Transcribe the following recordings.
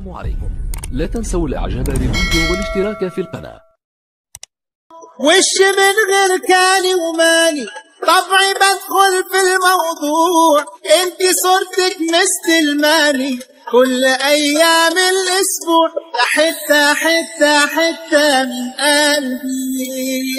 السلام عليكم لا تنسوا الاعجاب بالفيديو والاشتراك في القناة وش من غير كاني وماني طبعي بدخل في الموضوع انت صورتك مستلماني كل ايام الاسبوع حتة حتة حتة من قلبي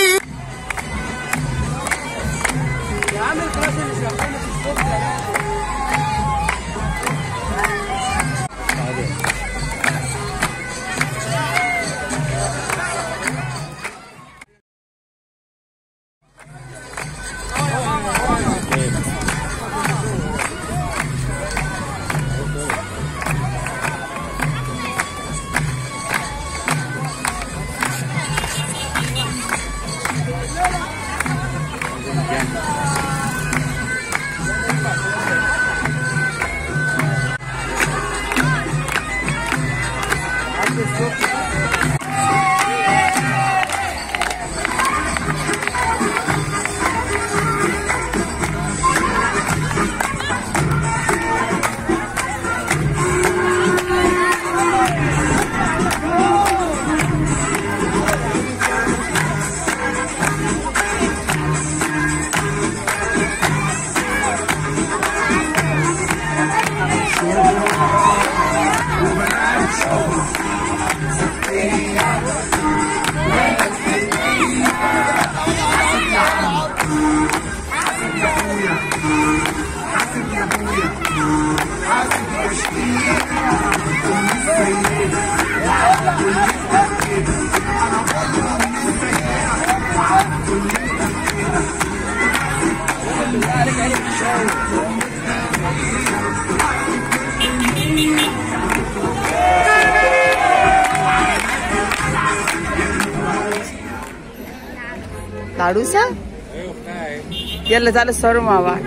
العروسة؟ يلا تعالوا صوروا مع بعض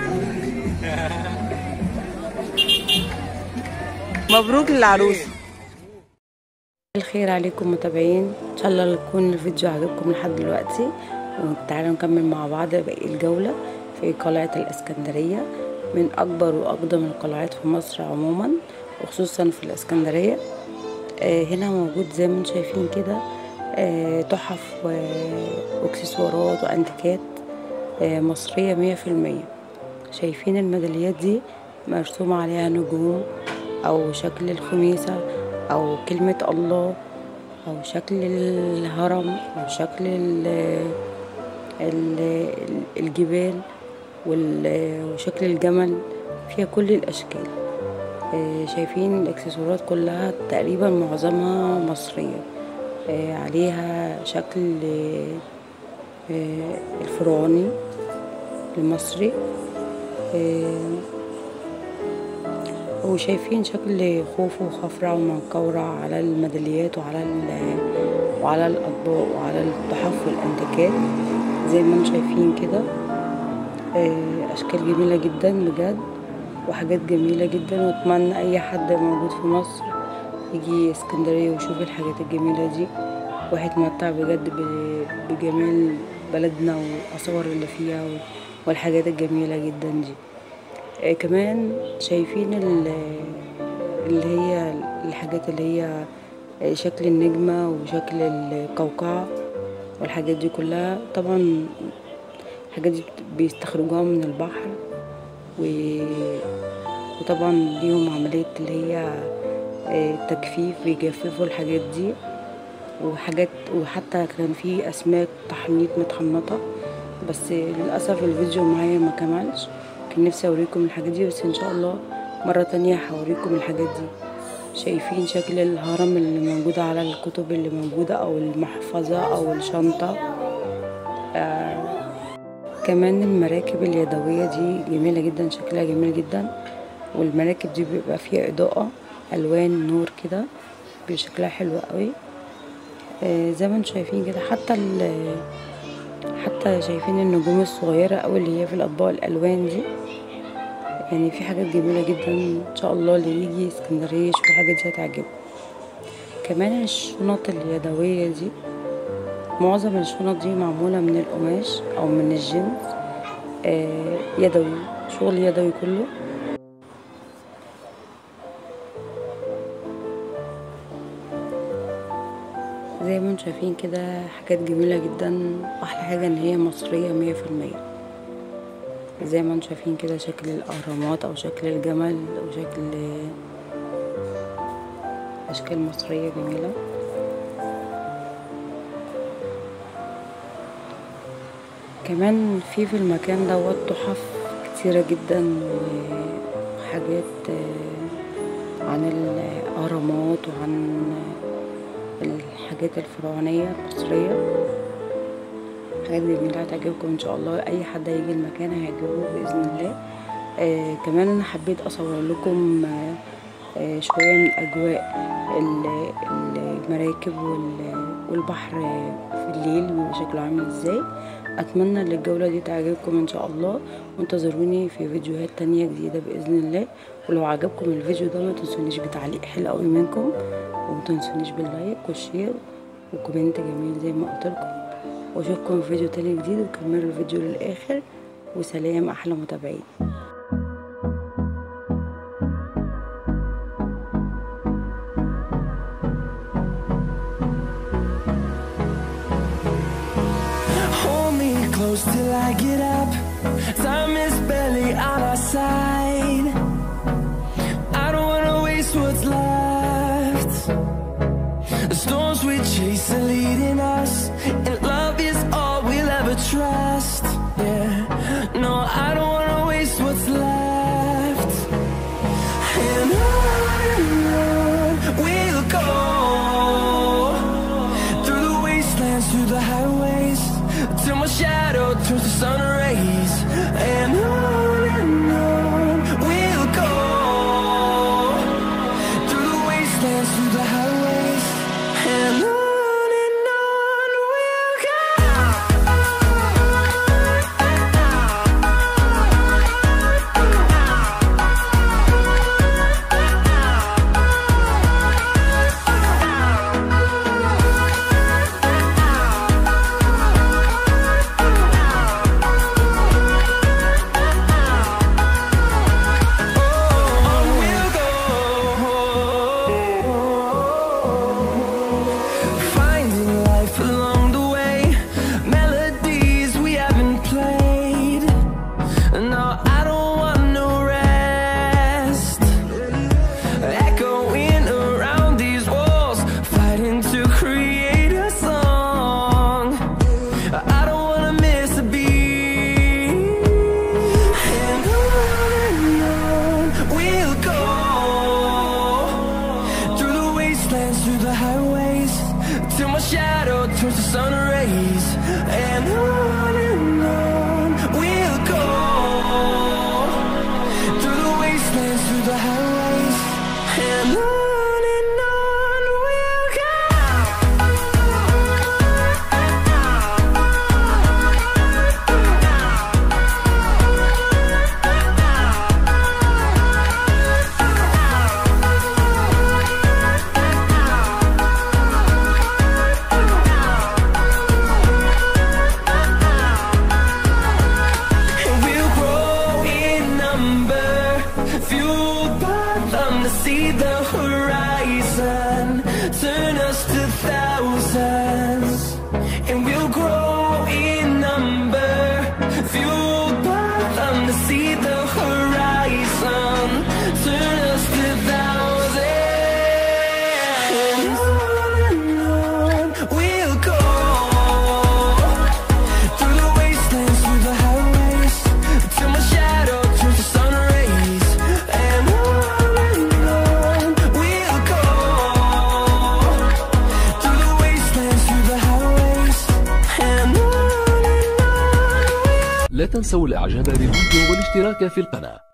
مبروك للعروسة الخير عليكم متابعين ان شاء الله يكون الفيديو عجبكم لحد دلوقتي وتعالوا نكمل مع بعض باقي الجولة في قلعة الاسكندرية من اكبر واقدم القلعات في مصر عموما وخصوصا في الاسكندرية آه هنا موجود زي ما انتم شايفين كده آه تحف واكسسوارات وانتيكات آه مصرية مية في المية شايفين الميداليات دي مرسوم عليها نجوم او شكل الخميسة او كلمة الله او شكل الهرم او شكل ال ال الجبال وشكل الجمل فيها كل الاشكال شايفين الاكسسوارات كلها تقريبا معظمها مصريه عليها شكل الفرعوني المصري وشايفين شكل خوف وخفرع ومنقورة على الميداليات وعلى وعلى الأطباق وعلى التحف والأنتيكات زي ما انتم شايفين كده أشكال جميلة جدا بجد وحاجات جميلة جدا وأتمنى أي حد موجود في مصر يجي اسكندرية ويشوف الحاجات الجميلة دي وهيتمتع بجد بجمال بلدنا والآثار اللي فيها والحاجات الجميلة جدا دي آه كمان شايفين اللي هي الحاجات اللي هي شكل النجمة وشكل القوقعة والحاجات دي كلها طبعا الحاجات دي بيستخرجوها من البحر و... وطبعا ليهم عملية اللي هي تجفيف بيجففوا الحاجات دي وحاجات وحتى كان في اسماك تحنيط متحنطه بس للاسف الفيديو معايا ما كملش كان نفسي اوريكم الحاجات دي بس ان شاء الله مره تانية هوريكم الحاجات دي شايفين شكل الهرم اللي موجودة على الكتب اللي موجودة او المحفظة او الشنطة آه كمان المراكب اليدوية دي جميلة جدا شكلها جميل جدا والمراكب دي بيبقى فيها اضاءة الوان نور كده بشكلها حلو قوي آه زي ما انتم شايفين كده حتى حتى شايفين النجوم الصغيره قوي اللي هي في الاطباق الالوان دي يعني في حاجات جميله جدا ان شاء الله اللي يجي اسكندريه يشوف الحاجات دي هتعجبه كمان الشنط اليدويه دي معظم الشنط دي معموله من القماش او من الجنس آه يدوي شغل يدوي كله زي ما انتم شايفين كده حاجات جميلة جدا واحلى حاجة ان هي مصرية مية في المية زي ما انتم شايفين كده شكل الاهرامات او شكل الجمل او شكل اشكال مصرية جميلة كمان في في المكان دوت تحف كتيرة جدا وحاجات آه، عن الأهرامات وعن الحاجات الفرعونية المصرية حاجات جميلة هتعجبكم إن شاء الله أي حد هيجي المكان هيعجبه بإذن الله آه كمان أنا حبيت أصور لكم آه آه شوية من أجواء ال- المراكب وال- والبحر في الليل بيبقى شكله عامل ازاي اتمنى ان الجولة دي تعجبكم ان شاء الله وانتظروني في فيديوهات تانية جديدة باذن الله ولو عجبكم الفيديو ده ما تنسونيش بتعليق حلو قوي منكم وما تنسونيش باللايك والشير وكومنت جميل زي ما قلت لكم واشوفكم في فيديو تاني جديد وكملوا الفيديو للاخر وسلام احلى متابعين Hold me close till I get up. Time is barely on our side. I don't wanna waste what's left. The storms we chase are leading us, and love is all we'll ever trust. Yeah, no, I don't wanna waste what's left. And on we'll go through the wastelands, through the highways, till my shadow turns to sun rays. And on and on we'll go through the wastelands, through the highways, and on and on we'll On we'll go. Finding life along the way, melodies we haven't played. No, I don't want no rest. Echoing around these walls, fighting to create a song. I don't wanna miss a beat. And on and on we'll go through the wastelands, through the highways, till my shadow turns to sun rays. And on and on we'll go through the wastelands, through the highways, and on and on we'll And we'll grow in number, fueled by them to see the horizon, turn us to thousands. And we'll grow in number, fueled by them to see the horizon, turn us to thousands. And on and on we'll go. Through the wastelands, through the highways, till my shadow turns to sun rays. And on and on we'll go. Through the wastelands, through the highways, and on and on. لا تنسوا الاعجاب بالفيديو والاشتراك في القناة